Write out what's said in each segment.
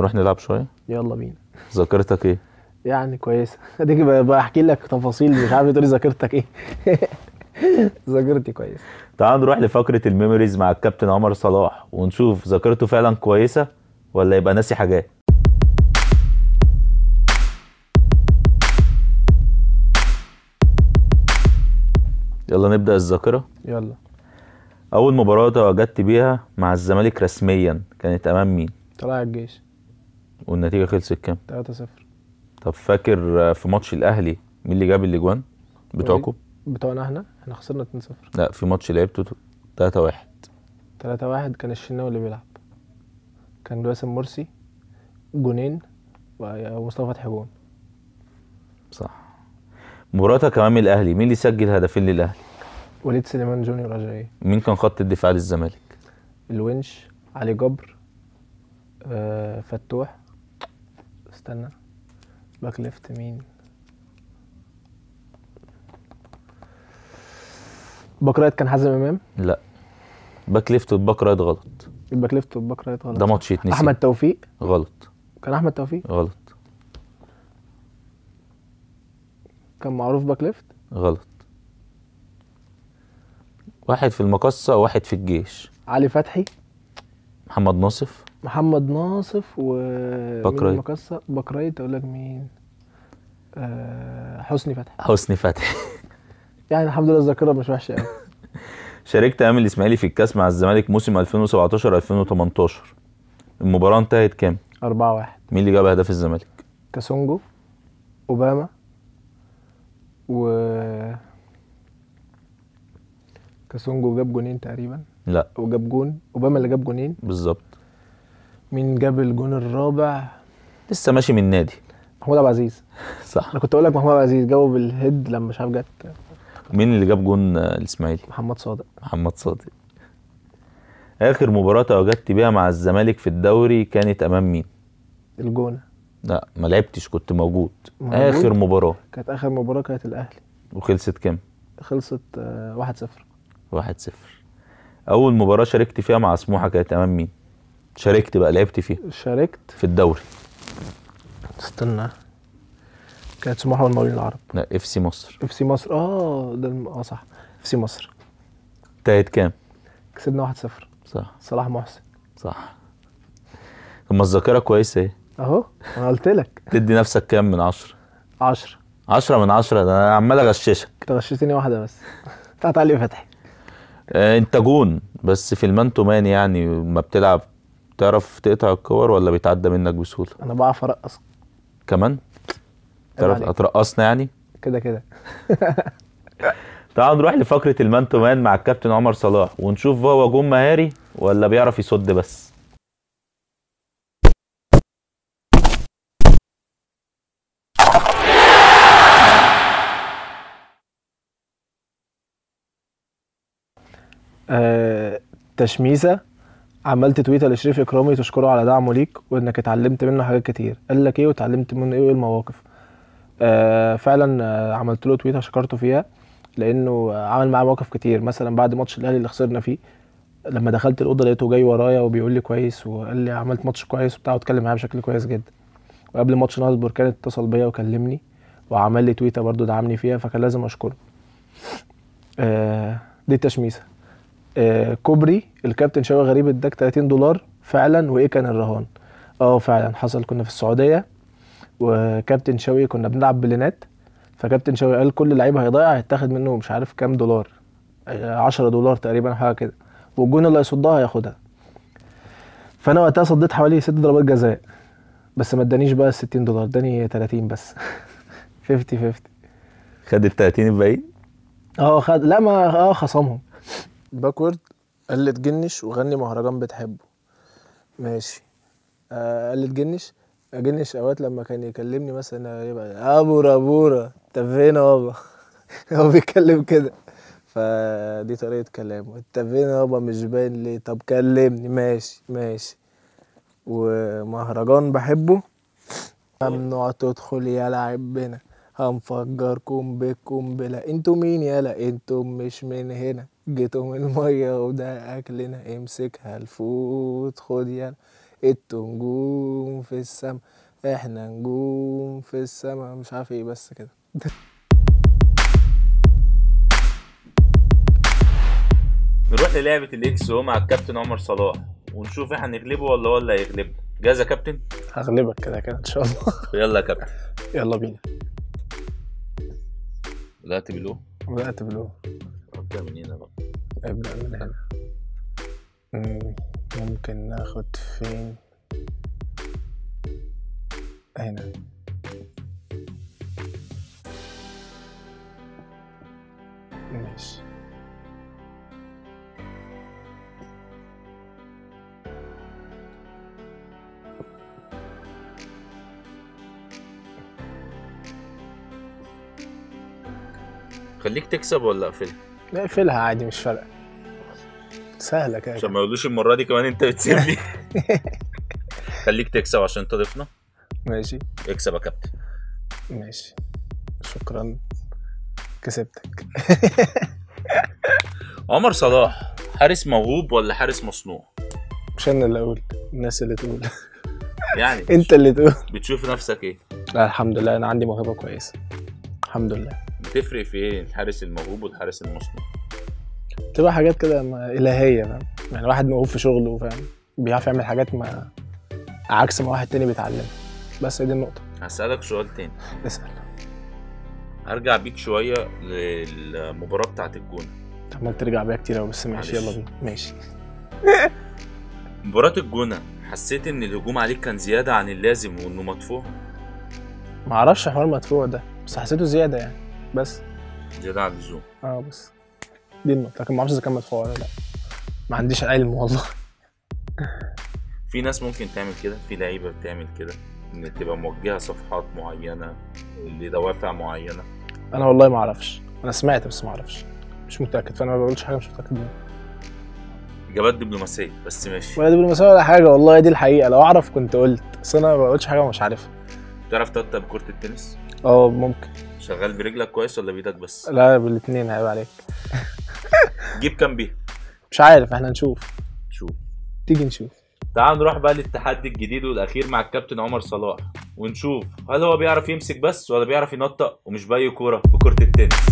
نروح نلعب شويه يلا بينا ذاكرتك ايه يعني كويسه اديك ب- بحكي لك تفاصيل مش عارف تقولي ذاكرتك ايه ذاكرتي كويسه تعال نروح لفقره الميموريز مع الكابتن عمر صلاح ونشوف ذاكرته فعلا كويسه ولا يبقى ناسي حاجات يلا نبدا الذاكره يلا اول مباراه تواجدت بيها مع الزمالك رسميا كانت امام مين طلع الجيش والنتيجه خلصت كام 3-0 طب فاكر في ماتش الاهلي مين اللي جاب الاجوان بتوعكم بتوعنا احنا احنا خسرنا 2-0 لا في ماتش لعبته 3 1 3-1 كان الشناوي اللي بيلعب كان باسم مرسي جونين ومصطفى فتحي جون صح مباراتك امام الاهلي مين اللي سجل هدفين للاهلي وليد سليمان جونيور اجاي مين كان خط الدفاع للزمالك الونش علي جبر آه فتوح استنى باك ليفت مين باك رايت كان حازم امام لا باك ليفت والباك رايت غلط الباك ليفت والباك رايت غلط ده ماتش يتنسي احمد توفيق غلط كان احمد توفيق غلط كان معروف باك ليفت غلط واحد في المقصة وواحد في الجيش علي فتحي محمد ناصف محمد ناصف و باك مين رايت. المقصة باك رايت اقول لك مين آه حسني فتحي حسني فتحي يعني الحمد لله الذاكره مش وحشه قوي شاركت امام الاسماعيلي في الكاس مع الزمالك موسم 2017 2018 المباراة انتهت كام 4 1 مين اللي جاب اهداف الزمالك كاسونجو اوباما و كاسونجو جاب جونين تقريبا لا وجاب جون اوباما اللي جاب جونين بالظبط مين جاب الجون الرابع لسه ماشي من النادي محمود عبد العزيز صح انا كنت اقول لك محمود عبد العزيز جابه بالهيد لما مش عارف جت مين اللي جاب جون آه، الاسماعيلي محمد صادق محمد صادق اخر مباراة تواجدت بيها مع الزمالك في الدوري كانت امام مين الجونه لا ما لعبتش كنت موجود, موجود؟ اخر مباراة كانت اخر مباراه كانت الاهلي وخلصت كام خلصت آه، 1-0 واحد صفر اول مباراة شاركت فيها مع سموحة كانت امام مين شاركت بقى لعبت فيها شاركت في الدوري استنى كانت سموحه والمقاولين العرب لا اف سي مصر اف سي مصر اه ده الم- اه صح اف سي مصر انتهت كام كسبنا 1-0 صح صلاح محسن صح طب ما الذاكرة كويسة ايه اهو انا قلت لك تدي نفسك كام من عشرة 10 عشرة من عشرة ده انا عمال اغششك انت غششتني واحده بس بتاعت علي فتحي آه، انت جون بس في المان تو مان يعني ما بتلعب تعرف تقطع الكور ولا بيتعدى منك بسهولة انا بعرف ارقص كمان تعرف عليك. هترقصنا يعني كده كده تعال نروح لفقرة المان تو مان مع الكابتن عمر صلاح ونشوف هو جون مهاري ولا بيعرف يصد بس آه تشميسه عملت تويته لشريف اكرامي تشكره على دعمه ليك وانك اتعلمت منه حاجات كتير قال لك ايه واتعلمت منه ايه وايه المواقف آه فعلا آه عملت له تويته شكرته فيها لانه آه، عمل معايا مواقف كتير مثلا بعد ماتش الاهلي اللي خسرنا فيه لما دخلت الاوضه لقيته جاي ورايا وبيقول لي كويس وقال لي عملت ماتش كويس وبتاع واتكلم معايا بشكل كويس جدا وقبل ماتش نهضه البركان اتصل بيا وكلمني وعمل لي تويته برضو دعمني فيها فكان لازم اشكره آه دي التشميسه آه كوبري الكابتن شوقي غريب اداك 30 دولار فعلا وايه كان الرهان اه فعلا حصل كنا في السعوديه وكابتن شوقي كنا بنلعب بلينات فكابتن شوقي قال كل لعيب هيضيع هيتاخد منه مش عارف كام دولار آه، 10 دولار تقريبا أو حاجه كده والجون اللي هيصدها هياخدها فانا وقتها صديت حوالي ست ضربات جزاء بس ما ادانيش بقى ال 60 دولار اداني 30 بس 50 50 خد ال 30 الباقيين اه خد لا ما اه خصمهم باكورد قال لي تجنش وغني مهرجان بتحبه ماشي آه قال لي تجنش اجنش اوقات لما كان يكلمني مثلا يبقى ابورا بورا انت فين يابا هو بيتكلم كده فدي طريقة كلامه انت فين يابا مش باين ليه طب كلمني ماشي ماشي ومهرجان بحبه ممنوع تدخل يا لعبنا هنفجركم بالقنبلة انتوا مين يالا انتم مش من هنا جيتوا من المية وده اكلنا امسكها الفوت خد يالا انتوا نجوم في السما احنا نجوم في السما مش عارف ايه بس كده نروح للعبة الاكس او مع الكابتن عمر صلاح ونشوف احنا هنغلبه ولا هو اللي هيغلبنا جاهز يا كابتن هغلبك كده كده ان شاء الله يلا يا كابتن يلا بينا بدأت بلو بدأت بلو ابدأ من هنا بقى ابدأ من هنا مم، ممكن ناخد فين هنا ماشي خليك تكسب ولا اقفلها نقفلها عادي مش فارقة سهلة كده عشان ما يقولوش المرة دي كمان انت بتسيبني خليك تكسب عشان تضيفنا ماشي اكسب يا كابتن ماشي شكرا كسبتك عمر صلاح حارس موهوب ولا حارس مصنوع مش انا اللي اقول الناس اللي تقول يعني انت اللي تقول بتشوف نفسك ايه لا الحمد لله انا عندي موهبة كويسة الحمد لله بتفرق في ايه الحارس الموهوب والحارس المصنوع تبقى حاجات كده ما- إلهية فاهم يعني واحد موهوب في شغله فاهم بيعرف يعمل حاجات ما عكس ما واحد تاني بيتعلمها بس هي دي النقطة هسألك سؤال تاني اسأل هرجع بيك شوية للمباراة بتاعت الجونة عمال ترجع بيها كتير أوي بس ماشي معلش. يلا بينا ماشي مباراة الجونة حسيت ان الهجوم عليك كان زيادة عن اللازم وانه مدفوع معرفش حوار مدفوع ده بس حسيته زيادة يعني بس زيادة عن اللزوم اه بس دي النقطة لكن معرفش إذا كان مدفوع ولا لأ ما عنديش علم والله في ناس ممكن تعمل كده في لعيبة بتعمل كده ان تبقى موجهة صفحات معينة لدوافع معينة أنا والله ما أعرفش أنا سمعت بس ما أعرفش مش متأكد فأنا ما بقولش حاجة مش متأكد منها اجابات دبلوماسية بس ماشي ولا دبلوماسية ولا حاجة والله دي الحقيقة لو أعرف كنت قلت بس أنا ما بقولش حاجة مش عارفها تعرف تقطع بكرة التنس اه ممكن شغال برجلك كويس ولا بايدك بس لا بالاتنين هيبقى عليك جيب كام بيها مش عارف احنا نشوف شوف تيجي نشوف تعال نروح بقى للتحدي الجديد والاخير مع الكابتن عمر صلاح ونشوف هل هو بيعرف يمسك بس ولا بيعرف ينطق ومش باي كوره بكره التنس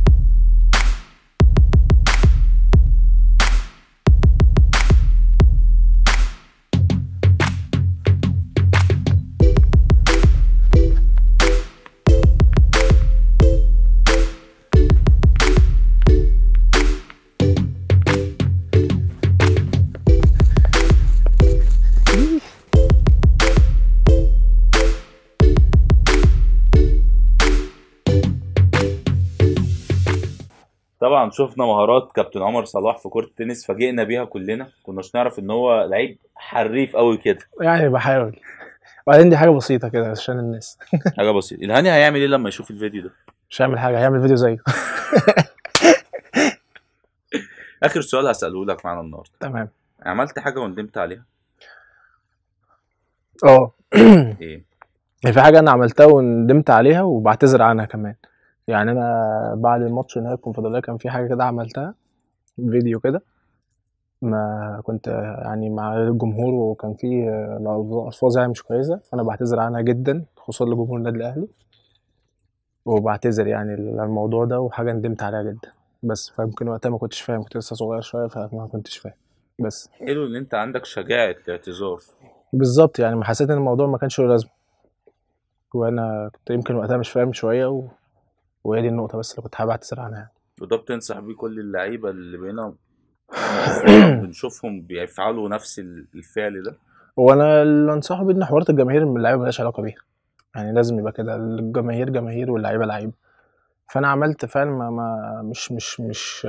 طبعا شفنا مهارات كابتن عمر صلاح في كرة التنس فاجئنا بيها كلنا كناش نعرف ان هو لعيب حريف قوي كده يعني بحاول وبعدين دي حاجة بسيطة كده عشان الناس حاجه بسيطه الهاني هيعمل ايه لما يشوف الفيديو ده مش هيعمل حاجة هيعمل فيديو زيه اخر سؤال هساله لك معانا النهارده تمام عملت حاجه وندمت عليها اه ايه في حاجة أنا عملتها وندمت عليها وبعتذر عنها كمان يعني أنا بعد الماتش نهائي الكونفدرالية كان في حاجة كده عملتها فيديو كده ما كنت يعني مع الجمهور وكان في ألفاظ يعني مش كويسة فأنا بعتذر عنها جدا خصوصا لجمهور النادي الأهلي وبعتذر يعني الموضوع ده وحاجة ندمت عليها جدا بس فيمكن وقتها ما كنتش فاهم كنت لسه صغير شوية فما كنتش فاهم بس حلو ان انت عندك شجاعه الاعتذار بالظبط يعني ما حسيت ان الموضوع ما كانش له لازمه وانا كنت يمكن وقتها مش فاهم شويه و... وهي دي النقطه بس اللي كنت حابب اعتذر عنها يعني. وده بتنصح بيه كل اللعيبه اللي بقينا بنشوفهم بيفعلوا نفس الفعل ده وانا اللي انصحه بيه ان حوارات الجماهير من اللعيبه ملهاش علاقه بيها يعني لازم يبقى كده الجماهير جماهير واللعيبه لعيبه فانا عملت فعل ما, ما مش مش مش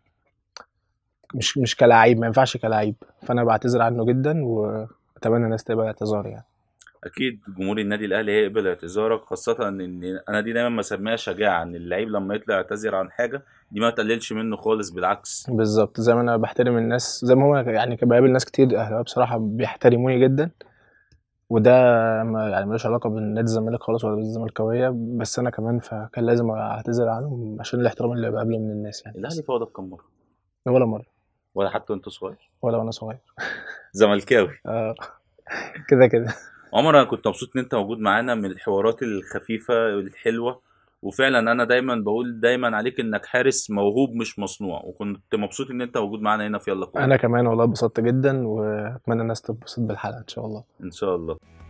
مش مش كلاعب ما ينفعش كلاعب فانا بعتذر عنه جدا واتمنى الناس تقبل اعتذاري يعني اكيد جمهور النادي الاهلي هيقبل اعتذارك خاصه ان انا دي دايما بسميها شجاعه ان اللعيب لما يطلع يعتذر عن حاجه دي ما تقللش منه خالص بالعكس بالظبط زي ما انا بحترم الناس زي ما هو يعني كان بقابل ناس كتير اهلاويه بصراحه بيحترموني جدا وده ما يعني ملوش علاقه بالنادي الزمالك خالص ولا بالزملكاويه بس انا كمان فكان لازم اعتذر عنهم عشان الاحترام اللي بقابله من الناس يعني الاهلي فوضى بكام مره ولا مره ولا حتى وانت صغير ولا وانا صغير زملكاوي آه كده كده عمر انا كنت مبسوط ان انت موجود معانا من الحوارات الخفيفه الحلوه وفعلا انا دايما بقول دايما عليك انك حارس موهوب مش مصنوع وكنت مبسوط ان انت موجود معانا هنا في يلا كوره انا كمان والله اتبسطت جدا واتمنى الناس تتبسط بالحلقه ان شاء الله ان شاء الله